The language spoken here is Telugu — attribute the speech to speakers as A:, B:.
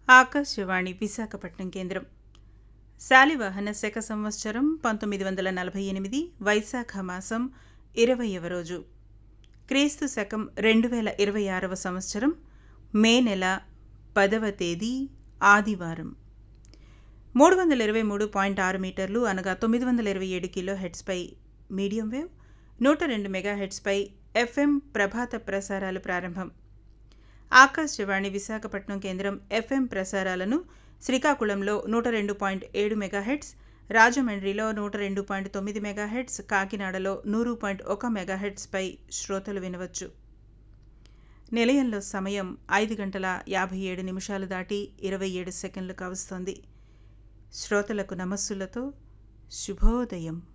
A: ఆకాశవాణి విశాఖపట్నం కేంద్రం శాలివాహన శక సంవత్సరం పంతొమ్మిది వందల నలభై ఎనిమిది వైశాఖ మాసం ఇరవయవ రోజు క్రీస్తు శకం రెండు వేల ఇరవై ఆరవ సంవత్సరం మే నెల పదవ తేదీ ఆదివారం మూడు వందల ఇరవై మూడు పాయింట్ ఆరు మీటర్లు అనగా తొమ్మిది వందల ఇరవై ఏడు కిలో హెడ్స్పై మీడియం వేవ్ నూట రెండు మెగా హెడ్స్పై ఎఫ్ఎం ప్రభాత ప్రసారాలు ప్రారంభం ఆకాశవాణి విశాఖపట్నం కేంద్రం ఎఫ్ఎం ప్రసారాలను శ్రీకాకుళంలో నూట రెండు పాయింట్ ఏడు మెగాహెట్స్ రాజమండ్రిలో నూట రెండు పాయింట్ తొమ్మిది మెగాహెట్స్ కాకినాడలో నూరు పాయింట్ ఒక మెగాహెట్స్పై శ్రోతలు వినవచ్చు నిలయంలో సమయం ఐదు గంటల యాభై ఏడు నిమిషాలు దాటి ఇరవై ఏడు సెకండ్లు కావస్తోంది శ్రోతలకు నమస్సులతో శుభోదయం